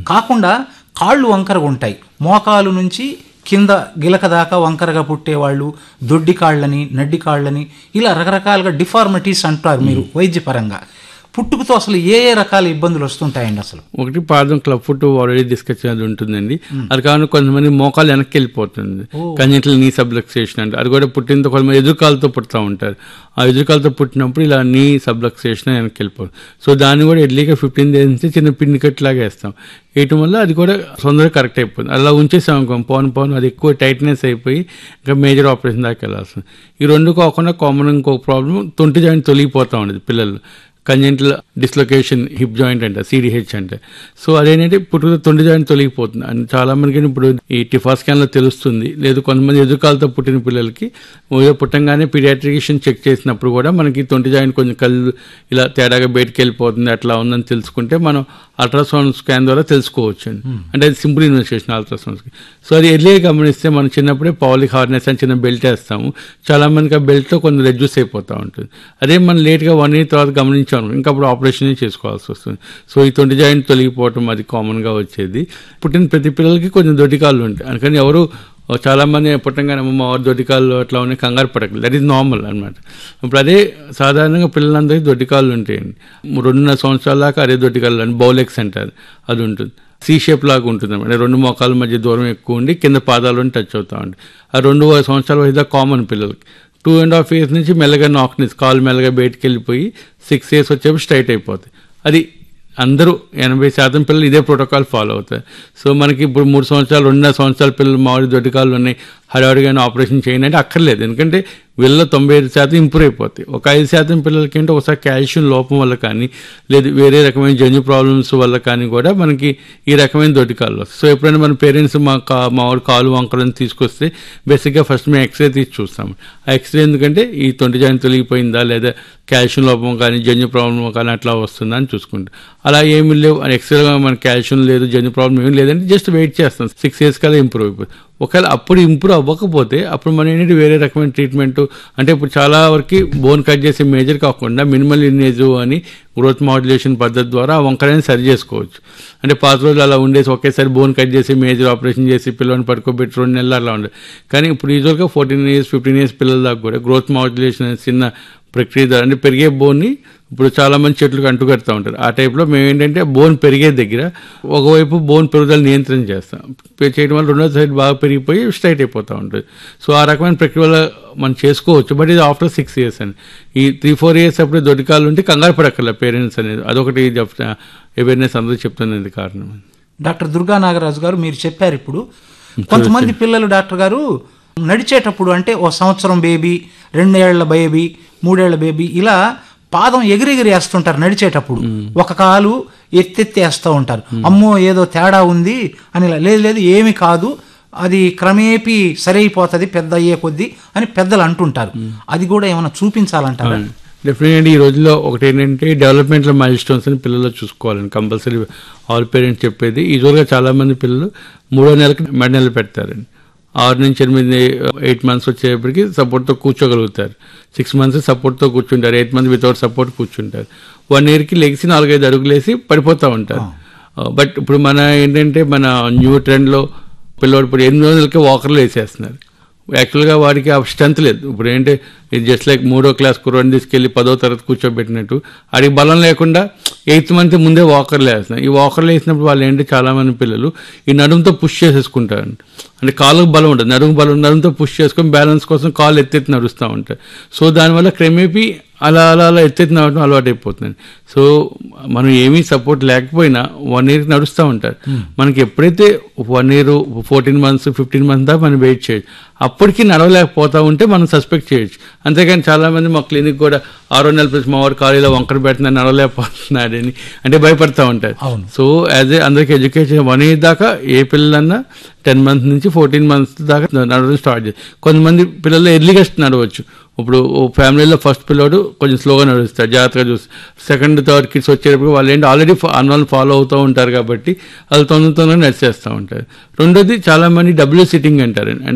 కాకుండా కాళ్ళు వంకరగా ఉంటాయి మోకాలు నుంచి కింద గిలక దాకా వంకరగా పుట్టేవాళ్ళు దొడ్డి కాళ్ళని నడ్డి కాళ్ళని ఇలా రకరకాలుగా డిఫార్మిటీస్ అంటారు మీరు వైద్యపరంగా పుట్టుకతో అసలు ఏ ఏ రకాల ఇబ్బందులు వస్తుంటాయండి అసలు ఒకటి పాదం క్లబ్ ఫుట్ ఆల్రెడీ డిస్కస్ చేయాలి ఉంటుందండి అది కాకుండా కొంతమంది మోకాలు వెనక్కి వెళ్ళిపోతుంది కంజెంటల్ నీ సబ్లక్సేషన్ అంటే అది కూడా పుట్టినతో కొంతమంది ఎదురుకాలతో పుడతా ఉంటారు ఆ ఎదురుకాలతో పుట్టినప్పుడు ఇలా నీ సబ్లక్సేషన్ వెనక్కి వెళ్ళిపోతుంది సో దాన్ని కూడా ఎడ్లీగా ఫిఫ్టీన్ డేస్ నుంచి చిన్న పిండి కట్టులాగా వేస్తాం వేయటం వల్ల అది కూడా తొందరగా కరెక్ట్ అయిపోతుంది అలా ఉంచేసాం అనుకో పౌన్ పౌన్ అది ఎక్కువ టైట్నెస్ అయిపోయి ఇంకా మేజర్ ఆపరేషన్ దాకా వెళ్ళాల్సింది ఈ రెండు కాకుండా కామన్ ఇంకొక ప్రాబ్లం తొంటి జాయింట్ తొలగిపోతా ఉండేది పిల్లలు కంజెంటల్ డిస్లొకేషన్ హిప్ జాయింట్ అంటే సిడిహెచ్ అంటే సో అదేంటంటే పుట్టుక తొండి జాయింట్ తొలగిపోతుంది అండ్ చాలా మందికి ఇప్పుడు ఈ టిఫా స్కాన్ లో తెలుస్తుంది లేదు కొంతమంది ఎదురుకాలతో పుట్టిన పిల్లలకి ఏదో పుట్టంగానే పీడియాట్రిషియన్ చెక్ చేసినప్పుడు కూడా మనకి తొంటి జాయింట్ కొంచెం కళ్ళు ఇలా తేడాగా బయటకు వెళ్ళిపోతుంది అట్లా ఉందని తెలుసుకుంటే మనం అల్ట్రాసౌండ్ స్కాన్ ద్వారా తెలుసుకోవచ్చు అంటే అది సింపుల్ ఇన్వెస్టిగేషన్ అల్ట్రాసౌండ్ సో అది ఎర్లీగా గమనిస్తే మనం చిన్నప్పుడే పౌలిక్ హార్నెస్ అని చిన్న బెల్ట్ వేస్తాము చాలా మందికి ఆ బెల్ట్ లో కొంచెం రెడ్యూస్ అయిపోతూ ఉంటుంది అదే మనం లేట్గా వన్ ఇయర్ తర్వాత గమనించాము ఇంకా అప్పుడు ఆపరేషన్ చేసుకోవాల్సి వస్తుంది సో ఈ తొంటి జాయింట్ తొలగిపోవటం అది కామన్ గా వచ్చేది పుట్టిన ప్రతి పిల్లలకి కొంచెం దొడ్డికాళ్ళు ఉంటాయి అందుకని ఎవరు చాలా మంది పుట్టంగానే అమ్మ మా వారి దొడ్డికాళ్ళు అట్లా ఉన్నాయి కంగారు పడకలేదు దట్ ఈస్ నార్మల్ అనమాట ఇప్పుడు అదే సాధారణంగా పిల్లలందరికీ దొడ్డికాళ్ళు ఉంటాయండి రెండున్నర సంవత్సరాల దాకా అదే దొడ్డికాళ్ళు అని బౌలెక్స్ అంటారు అది ఉంటుంది సి షేప్ లాగా ఉంటుంది అనమాట రెండు మోకాల మధ్య దూరం ఎక్కువ ఉండి కింద పాదాలను టచ్ అవుతా ఉంటుంది ఆ రెండు సంవత్సరాల వయసు కామన్ పిల్లలకి టూ అండ్ హాఫ్ ఇయర్స్ నుంచి మెల్లగా నాక్నెస్ కాలు మెల్లగా బయటికి వెళ్ళిపోయి సిక్స్ ఇయర్స్ వచ్చేప్పుడు స్ట్రైట్ అయిపోతాయి అది అందరూ ఎనభై శాతం పిల్లలు ఇదే ప్రోటోకాల్ ఫాలో అవుతారు సో మనకి ఇప్పుడు మూడు సంవత్సరాలు రెండున్నర సంవత్సరాల పిల్లలు మామిడి దొడ్డికాళ్ళు ఉన్నాయి హడావుడిగానే ఆపరేషన్ చేయండి అంటే అక్కర్లేదు ఎందుకంటే వీళ్ళ తొంభై ఐదు శాతం ఇంప్రూవ్ అయిపోతాయి ఒక ఐదు శాతం పిల్లలకి ఏంటంటే ఒకసారి కాల్షియం లోపం వల్ల కానీ లేదు వేరే రకమైన జన్యు ప్రాబ్లమ్స్ వల్ల కానీ కూడా మనకి ఈ రకమైన దొడ్డికాళ్ళు వస్తాయి సో ఎప్పుడైనా మన పేరెంట్స్ మా కా మా వాడు కాలు వంకరని తీసుకొస్తే బేసిక్గా ఫస్ట్ మేము ఎక్స్రే తీసి చూస్తాం ఆ ఎక్స్రే ఎందుకంటే ఈ తొంటి జాయిన్ తొలగిపోయిందా లేదా కాల్షియం లోపం కానీ జన్యు ప్రాబ్లం కానీ అట్లా వస్తుందా అని చూసుకుంటాం అలా ఏమి లేవు ఎక్స్రేగా మన కాల్షియం లేదు జన్యు ప్రాబ్లం ఏమి లేదంటే జస్ట్ వెయిట్ చేస్తాం సిక్స్ ఇయర్స్ కల్లా ఇంప్రూవ్ అయిపోతుంది ఒకవేళ అప్పుడు ఇంప్రూవ్ అవ్వకపోతే అప్పుడు మనం ఏంటంటే వేరే రకమైన ట్రీట్మెంట్ అంటే ఇప్పుడు చాలా వరకు బోన్ కట్ చేసే మేజర్ కాకుండా మినిమల్ ఇన్నేజ్ అని గ్రోత్ మాడ్యులేషన్ పద్ధతి ద్వారా ఆ వంకరని సరి చేసుకోవచ్చు అంటే పాత రోజులు అలా ఉండేసి ఒకేసారి బోన్ కట్ చేసి మేజర్ ఆపరేషన్ చేసి పిల్లల్ని పడుకోబెట్టి రెండు నెలలు అలా ఉండేది కానీ ఇప్పుడు యూజువల్గా ఫోర్టీన్ ఇయర్స్ ఫిఫ్టీన్ ఇయర్స్ పిల్లల దాకా కూడా గ్రోత్ మాడ్యులేషన్ అనే చిన్న ప్రక్రియ ద్వారా అంటే పెరిగే బోన్ని ఇప్పుడు చాలా మంది చెట్లకు అంటుకడతా ఉంటారు ఆ టైప్లో మేము ఏంటంటే బోన్ పెరిగే దగ్గర ఒకవైపు బోన్ పెరుగుదల నియంత్రణ చేస్తాం పె- చేయడం వల్ల రెండో సైడ్ బాగా పెరిగిపోయి స్ట్రైట్ అయిపోతూ ఉంటుంది సో ఆ రకమైన ప్రక్రియ వల్ల మనం చేసుకోవచ్చు బట్ ఇది ఆఫ్టర్ సిక్స్ ఇయర్స్ అని ఈ త్రీ ఫోర్ ఇయర్స్ అప్పుడే దొడ్డికాలు ఉంటే కంగారు పడక్కర్లే పేరెంట్స్ అనేది అదొకటి చెప్తా అవేర్నెస్ అందరూ చెప్తున్నది కారణం డాక్టర్ దుర్గా నాగరాజు గారు మీరు చెప్పారు ఇప్పుడు కొంతమంది పిల్లలు డాక్టర్ గారు నడిచేటప్పుడు అంటే ఓ సంవత్సరం బేబీ రెండేళ్ల బేబీ మూడేళ్ల బేబీ ఇలా పాదం ఎగిరెగిరి వేస్తుంటారు నడిచేటప్పుడు ఒక కాలు ఎత్తెత్తి వేస్తూ ఉంటారు అమ్మో ఏదో తేడా ఉంది అని ఇలా, లేదు లేదు ఏమి కాదు అది క్రమేపీ సరైపోతుంది పెద్ద అయ్యే కొద్దీ అని పెద్దలు అంటుంటారు అది కూడా ఏమైనా చూపించాలంటారా డెఫినెట్గా ఈ రోజుల్లో ఒకటి ఏంటంటే డెవలప్మెంట్లో మైల్ స్టోన్స్ అని పిల్లలు చూసుకోవాలని కంపల్సరీ ఆల్ పేరెంట్స్ చెప్పేది ఈ రోజుగా చాలా మంది పిల్లలు మూడో నెలకి మెడ నెలలు పెడతారండి ఆరు నుంచి ఎనిమిది ఎయిట్ మంత్స్ వచ్చేప్పటికి సపోర్ట్తో కూర్చోగలుగుతారు సిక్స్ మంత్స్ సపోర్ట్తో కూర్చుంటారు ఎయిట్ మంత్స్ వితౌట్ సపోర్ట్ కూర్చుంటారు వన్ ఇయర్కి లెగిసి నాలుగైదు అడుగులేసి పడిపోతూ ఉంటారు బట్ ఇప్పుడు మన ఏంటంటే మన న్యూ ట్రెండ్లో పిల్లోడు ఇప్పుడు ఎనిమిది రోజులకి వాకర్లు వేసేస్తున్నారు యాక్చువల్గా వాడికి ఆ స్ట్రెంత్ లేదు ఇప్పుడు ఏంటి ఇది జస్ట్ లైక్ మూడో క్లాస్ కుర్రాన్ని తీసుకెళ్లి పదో తరగతి కూర్చోబెట్టినట్టు ఆడికి బలం లేకుండా ఎయిత్ మంత్ ముందే వాకర్లు వేస్తున్నారు ఈ వాకర్లు వేసినప్పుడు వాళ్ళు ఏంటి చాలా మంది పిల్లలు ఈ నడుముతో పుష్ చేసేసుకుంటారు అంటే కాళ్ళకు బలం ఉంటుంది నడుము బలం నడుముతో పుష్ చేసుకొని బ్యాలెన్స్ కోసం కాళ్ళు ఎత్తెత్తి నడుస్తూ ఉంటారు సో దానివల్ల క్రమేపీ అలా అలా అలా ఎత్తెత్తి నడవడం అలవాటు అయిపోతుంది సో మనం ఏమీ సపోర్ట్ లేకపోయినా వన్ ఇయర్ నడుస్తూ ఉంటారు మనకి ఎప్పుడైతే one year fourteen months fifteen months దాకా మనం వెయిట్ చేయొచ్చు అప్పటికి నడవలేకపోతా ఉంటే మనం సస్పెక్ట్ చేయొచ్చు అంతేగాని చాలా మంది మా క్లినిక్ కూడా ఆరో నెలల ప్లస్ మా వాడు కాలేజీలో వంకర పెట్టిన నడవలేకపోతున్నాడని అంటే భయపడతా ఉంటారు అవును. సో యాజ్ ఏ అందరికి ఎడ్యుకేషన్ వన్ ఇయర్ దాకా ఏ పిల్లలన్నా టెన్ మంత్స్ నుంచి ఫోర్టీన్ మంత్స్ దాకా నడవడం స్టార్ట్ చేస్తారు కొంతమంది పిల్లలు ఎర్లీగా నడవచ్చు ఇప్పుడు ఓ ఫ్యామిలీలో ఫస్ట్ పిల్లోడు కొంచెం స్లోగా నడుస్తాడు జాగ్రత్తగా చూసి సెకండ్ థర్డ్ కిడ్స్ వచ్చేటప్పుడు వాళ్ళు ఏంటి ఆల్రెడీ అన్నోళ్ళు ఫాలో అవుతూ ఉంటారు కాబట్టి వాళ్ళు తొందర తొందరగా నడిచేస్తూ ఉంటారు రెండోది చాలా మంది డబ్ల్యూ సిట్టింగ్ అంటారు అంటే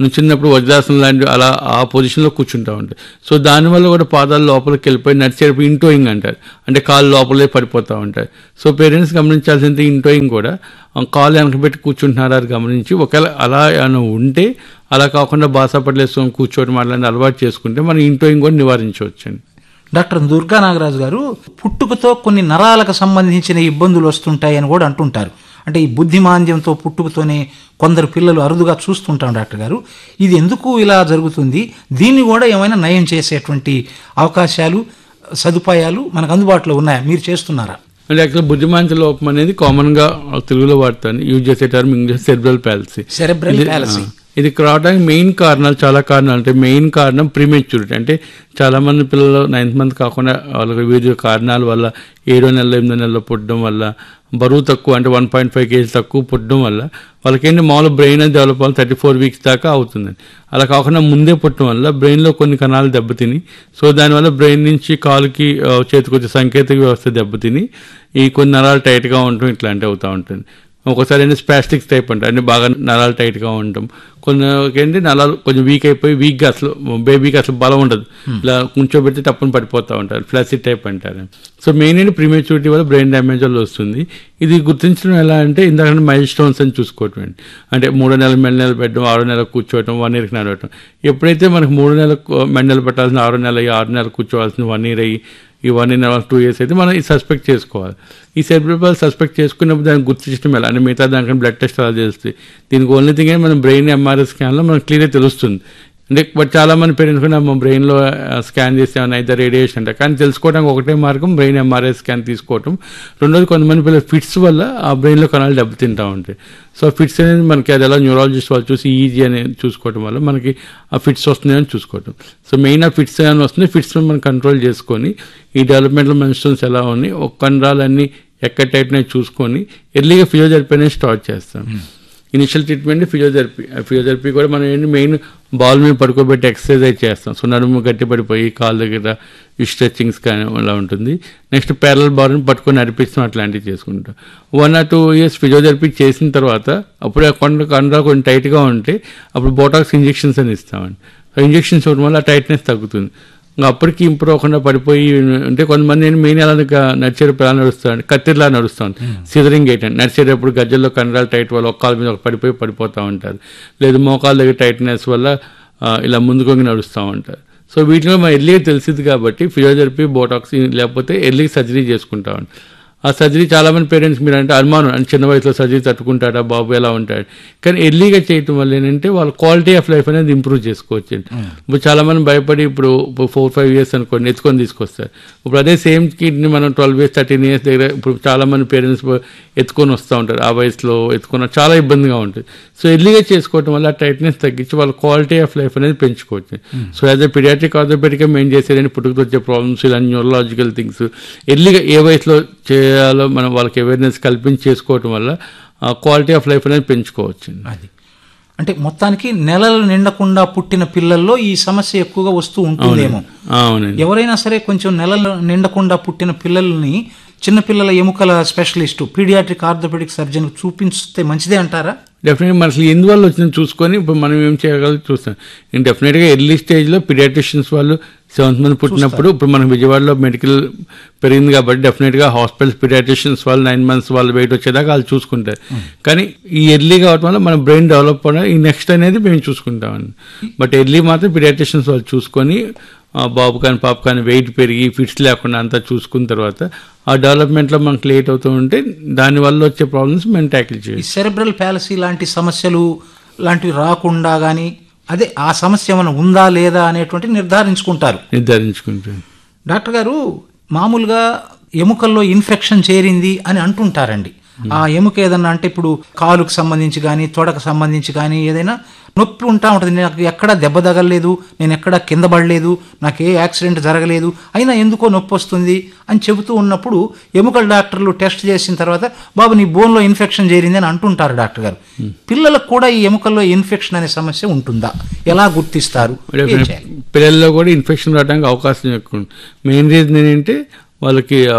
నువ్వు చిన్నప్పుడు వజ్రాసనం లాంటి అలా ఆ పొజిషన్లో కూర్చుంటా ఉంటాయి సో దానివల్ల కూడా పాదాలు లోపలికి వెళ్ళిపోయి నడిచేటప్పుడు ఇంటోయింగ్ అంటారు అంటే కాళ్ళు లోపలే పడిపోతూ ఉంటాయి సో పేరెంట్స్ గమనించాల్సింది ఇంటోయింగ్ కూడా ఆ కాళ్ళు వెనక పెట్టి కూర్చుంటున్నారా అని గమనించి ఒకవేళ అలా ఏమైనా ఉంటే అలా కాకుండా బాసా పట్లేసుకొని కూర్చోవడం అలాంటి అలవాటు చేసుకుంటే మనం ఇంటోయింగ్ కూడా నివారించవచ్చండి డాక్టర్ దుర్గా నాగరాజు గారు పుట్టుకతో కొన్ని నరాలకు సంబంధించిన ఇబ్బందులు వస్తుంటాయని కూడా అంటుంటారు అంటే ఈ బుద్ధిమాంద్యంతో పుట్టుకతోనే కొందరు పిల్లలు అరుదుగా చూస్తుంటాం డాక్టర్ గారు ఇది ఎందుకు ఇలా జరుగుతుంది దీన్ని కూడా ఏమైనా నయం చేసేటువంటి అవకాశాలు సదుపాయాలు మనకు అందుబాటులో ఉన్నాయా మీరు చేస్తున్నారా అంటే యాక్చువల్ బుద్ధిమాంచ లోపం అనేది కామన్ గా తెలుగులో వాడతాను యూజ్ చేసే term English cerebral palsy cerebral ఇది- ప్యాలసీ ఆ, ఇది రావడానికి మెయిన్ కారణాలు చాలా కారణాలు అంటే మెయిన్ కారణం ప్రీమెచ్యూరిటీ అంటే చాలా మంది పిల్లలు నైన్త్ మంత్ కాకుండా వాళ్ళకి వివిధ కారణాల వల్ల ఏడో నెలలో ఎనిమిదో నెలలో పుట్టడం వల్ల బరువు తక్కువ అంటే వన్ పాయింట్ ఫైవ్ కేజీ తక్కువ పుట్టడం వల్ల వాళ్ళకేంటి మామూలు బ్రెయిన్ అనేది డెవలప్ అవ్వాలి థర్టీ ఫోర్ వీక్స్ దాకా అవుతుంది అలా కాకుండా ముందే పుట్టడం వల్ల బ్రెయిన్లో కొన్ని కణాలు దెబ్బతిని సో దానివల్ల బ్రెయిన్ నుంచి కాలుకి ఆ, చేతికి వచ్చే సాంకేతిక వ్యవస్థ దెబ్బతిని ఈ కొన్ని నరాలు టైట్గా ఉండటం ఇట్లాంటివి అవుతూ ఉంటుంది ఒక్కోసారి ఏంటి స్పాస్టిక్స్ టైప్ అంటారు అంటే బాగా నరాలు టైట్గా ఉండటం కొన్ని ఏంటి నరాలు కొంచెం వీక్ అయిపోయి వీక్గా అసలు బేబీకి అసలు బలం ఉండదు ఇలా కూర్చోబెడితే తప్పని పడిపోతూ ఉంటారు ఫ్లాసిడ్ టైప్ అంటారు సో మెయిన్ ఏంటి ప్రీమేచ్యూరిటీ వల్ల బ్రెయిన్ డ్యామేజ్ వల్ల వస్తుంది ఇది గుర్తించడం ఎలా అంటే ఇందాక మైల్ స్టోన్స్ అని చూసుకోవటం అండి అంటే మూడో నెలలు మెడ నెలలు పెట్టడం ఆరో నెలలు కూర్చోవటం వన్ ఇయర్కి నడవటం ఎప్పుడైతే మనకు మూడు నెలలకు మెడ నెలలు పెట్టాల్సిన ఆరో నెల అయ్యి ఆరు నెలలు కూర్చోవాల్సిన వన్ ఇయర్ అయ్యి ఈ వన్ ఇయర్ టూ ఇయర్స్ అయితే మనం ఈ సస్పెక్ట్ చేసుకోవాలి ఈ సెర్బ్రల్ సస్పెక్ట్ చేసుకున్నప్పుడు దాన్ని గుర్తించడం ఎలా అంటే మిగతా దానికన్నా బ్లడ్ టెస్ట్ అలా చేస్తుంది దీనికి ఓన్లీ థింగ్ మనం బ్రెయిన్ ఎంఆర్ఐ స్కాన్లో మనకు క్లియర్గా తెలుస్తుంది అంటే బట్ చాలా మంది పేరెంట్స్ కూడా మా బ్రెయిన్లో స్కాన్ చేస్తే ఏమైనా అయితే రేడియేషన్ అంటే కానీ తెలుసుకోవడానికి ఒకటే మార్గం బ్రెయిన్ ఎంఆర్ఐ స్కాన్ తీసుకోవటం రెండోది కొంతమంది పిల్లలు ఫిట్స్ వల్ల ఆ బ్రెయిన్లో కణాలు దెబ్బతింటా ఉంటాయి సో ఫిట్స్ అనేది మనకి అది ఎలా న్యూరాలజిస్ట్ వాళ్ళు చూసి ఈజీ అనేది చూసుకోవడం వల్ల మనకి ఆ ఫిట్స్ వస్తున్నాయని చూసుకోవటం సో మెయిన్ ఆ ఫిట్స్ ఏమైనా వస్తుంది ఫిట్స్ మనం కంట్రోల్ చేసుకొని ఈ డెవలప్మెంటల్ మెన్స్టోన్స్ ఎలా ఉన్నాయి ఒక కండరాలన్నీ ఎక్కడ టైట్నే చూసుకొని ఎర్లీగా ఫిజియోథెరపీ అనేది స్టార్ట్ చేస్తాం ఇనిషియల్ ట్రీట్మెంట్ ఫిజియోథెరపీ ఆ ఫిజియోథెరపీ కూడా మనం ఏంటి మెయిన్ బాల్ మీద పడుకోబెట్టి ఎక్సర్సైజ్ చేస్తాం సో నడుము గట్టి పడిపోయి కాళ్ళ దగ్గర ఈ స్ట్రెచ్చింగ్స్ కానీ అలా ఉంటుంది నెక్స్ట్ ప్యారల్ బాల్ని పట్టుకొని నడిపిస్తాం అట్లాంటివి చేసుకుంటాం one or two years physiotherapy చేసిన తర్వాత అప్పుడు ఆ కొండ కండ కొంచెం టైట్గా ఉంటే అప్పుడు బోటాక్స్ ఇంజెక్షన్స్ అని ఇస్తామండి ఆ ఇంజెక్షన్స్ ఇవ్వడం వల్ల ఆ టైట్నెస్ తగ్గుతుంది ఇంకా అప్పటికి ఇంప్రూవ్ అవ్వకుండా పడిపోయి అంటే కొంతమంది నేను మెయిన్ ఎలా నడిచేటప్పుడు ఎలా నడుస్తాను కత్తిరిలా నడుస్తాను సిజరింగ్ గేట్ అని నడిచేటప్పుడు గజ్జల్లో కండరాలు టైట్ వల్ల ఒక కాలు మీద ఒక పడిపోయి పడిపోతూ ఉంటారు లేదు మోకాళ్ళ దగ్గర టైట్నెస్ వల్ల ఆ, ఇలా ముందుకొంగి నడుస్తూ ఉంటారు సో వీటిలో మనం ఎర్లీగా తెలిసింది కాబట్టి ఫిజియోథెరపీ బోటాక్స్ లేకపోతే ఎర్లీగా సర్జరీ చేసుకుంటా ఉంటాం ఆ సర్జరీ చాలా మంది పేరెంట్స్ మీరు అంటే అనుమానం అంటే చిన్న వయసులో సర్జరీ తట్టుకుంటాడా బాబు ఎలా ఉంటాడు కానీ ఎర్లీగా చేయటం వల్ల ఏంటంటే వాళ్ళ క్వాలిటీ ఆఫ్ లైఫ్ అనేది ఇంప్రూవ్ చేసుకోవచ్చు ఇప్పుడు చాలా మంది భయపడి ఇప్పుడు ఫోర్ ఫైవ్ ఇయర్స్ అనుకోండి ఎత్తుకొని తీసుకొస్తారు ఇప్పుడు అదే సేమ్ కిడ్ని మనం ట్వెల్వ్ ఇయర్స్ థర్టీన్ ఇయర్స్ దగ్గర ఇప్పుడు చాలా మంది పేరెంట్స్ ఎత్తుకొని వస్తూ ఉంటారు ఆ వయసులో ఎత్తుకున్న చాలా ఇబ్బందిగా ఉంటుంది సో ఎర్లీగా చేసుకోవటం వల్ల టైట్నెస్ తగ్గించి వాళ్ళ క్వాలిటీ ఆఫ్ లైఫ్ అనేది పెంచుకోవచ్చు సో యాజ్ ఎ పిడియాట్రిక్ ఆర్థోపెడిక్గా మేము చేసేదని పుట్టుకతో వచ్చే ప్రాబ్లమ్స్ ఇలా న్యూరలాజికల్ థింగ్స్ ఎర్లీగా ఏ వయసులో చేయాలో మనం వాళ్ళకి అవేర్నెస్ కల్పించి చేసుకోవటం వల్ల క్వాలిటీ ఆఫ్ లైఫ్ అనేది పెంచుకోవచ్చు అది అంటే మొత్తానికి నెలలు నిండకుండా పుట్టిన పిల్లల్లో ఈ సమస్య ఎక్కువగా వస్తూ ఉంటుందేమో అవునండి ఎవరైనా సరే కొంచెం నెలలు నిండకుండా పుట్టిన పిల్లల్ని చిన్నపిల్లల ఎముకల స్పెషలిస్టు పీడియాట్రిక్ ఆర్థోపెడిక్ సర్జన్ చూపించితే మంచిదే అంటారా డెఫినెట్గా మనకి ఎందువల్ల వచ్చింది చూసుకొని ఇప్పుడు మనం ఏం చేయగలం చూస్తాం నేను డెఫినెట్గా ఎర్లీ స్టేజ్లో పిడియాట్రిషియన్స్ వాళ్ళు సెవెంత్ మంత్ పుట్టినప్పుడు ఇప్పుడు మన విజయవాడలో మెడికల్ పెరిగింది కాబట్టి డెఫినెట్గా హాస్పిటల్స్ పిడియాట్రిషియన్స్ వాళ్ళు నైన్ మంత్స్ వాళ్ళు వెయిట్ వచ్చేదాకా వాళ్ళు చూసుకుంటారు కానీ ఈ ఎర్లీ కావడం వల్ల మన బ్రెయిన్ డెవలప్ అవ్వడం ఈ నెక్స్ట్ అనేది మేము చూసుకుంటామండి బట్ ఎర్లీ మాత్రం పిడియాట్రిషియన్స్ వాళ్ళు చూసుకొని ఆ బాబు కానీ పాప కానీ వెయిట్ పెరిగి ఫిట్స్ లేకుండా అంతా చూసుకున్న తర్వాత ఆ డెవలప్మెంట్లో మనకు లేట్ అవుతూ ఉంటే దానివల్ల వచ్చే ప్రాబ్లమ్స్ మేము ట్యాకిల్ ఈ చేయాలి సెరెబ్రల్ ప్యాలసీ లాంటి సమస్యలు లాంటివి రాకుండా కానీ అదే ఆ సమస్య ఏమైనా ఉందా లేదా అనేటువంటి నిర్ధారించుకుంటారు నిర్ధారించుకుంటాం డాక్టర్ గారు మామూలుగా ఎముకల్లో ఇన్ఫెక్షన్ చేరింది అని అంటుంటారండి ఆ ఎముక ఏదన్నా అంటే ఇప్పుడు కాలుకు సంబంధించి కానీ తొడకు సంబంధించి కానీ ఏదైనా నొప్పి ఉంటా ఉంటుంది నాకు ఎక్కడా దెబ్బ తగలలేదు నేను ఎక్కడా కింద పడలేదు నాకు ఏ యాక్సిడెంట్ జరగలేదు అయినా ఎందుకో నొప్పి వస్తుంది అని చెబుతూ ఉన్నప్పుడు ఎముకల డాక్టర్లు టెస్ట్ చేసిన తర్వాత బాబు నీ బోన్లో ఇన్ఫెక్షన్ చేరింది అని అంటుంటారు డాక్టర్ గారు పిల్లలకు కూడా ఈ ఎముకల్లో ఇన్ఫెక్షన్ అనే సమస్య ఉంటుందా ఎలా గుర్తిస్తారు ఏం చేయాలి? పిల్లల్లో కూడా ఇన్ఫెక్షన్ రావడానికి అవకాశం ఎక్కువ ఉంది మెయిన్ రీజన్ ఏంటంటే వాళ్ళకి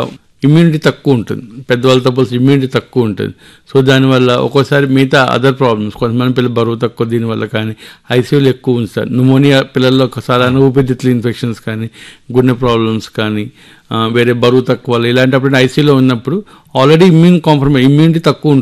ఇమ్యూనిటీ తక్కువ ఉంటుంది పెద్దవాళ్ళతో పోల్సి ఇమ్యూనిటీ తక్కువ ఉంటుంది సో దానివల్ల ఒక్కోసారి మిగతా అదర్ ప్రాబ్లమ్స్ కొంతమంది పిల్లలు బరువు తక్కువ దీనివల్ల కానీ ఐసీయూలు ఎక్కువ ఉంచుతారు న్యూమోనియా పిల్లల్లో సాధారణ ఊపిరితిత్తుల ఇన్ఫెక్షన్స్ కానీ గుండె ప్రాబ్లమ్స్ కానీ ఆ, వేరే బరువు తక్కువ వల్ల ఇలాంటప్పుడు ఐసీయూలో ఉన్నప్పుడు ఆల్రెడీ ఇమ్యూన్ కాంప్రమైజ్ ఇమ్యూనిటీ తక్కువ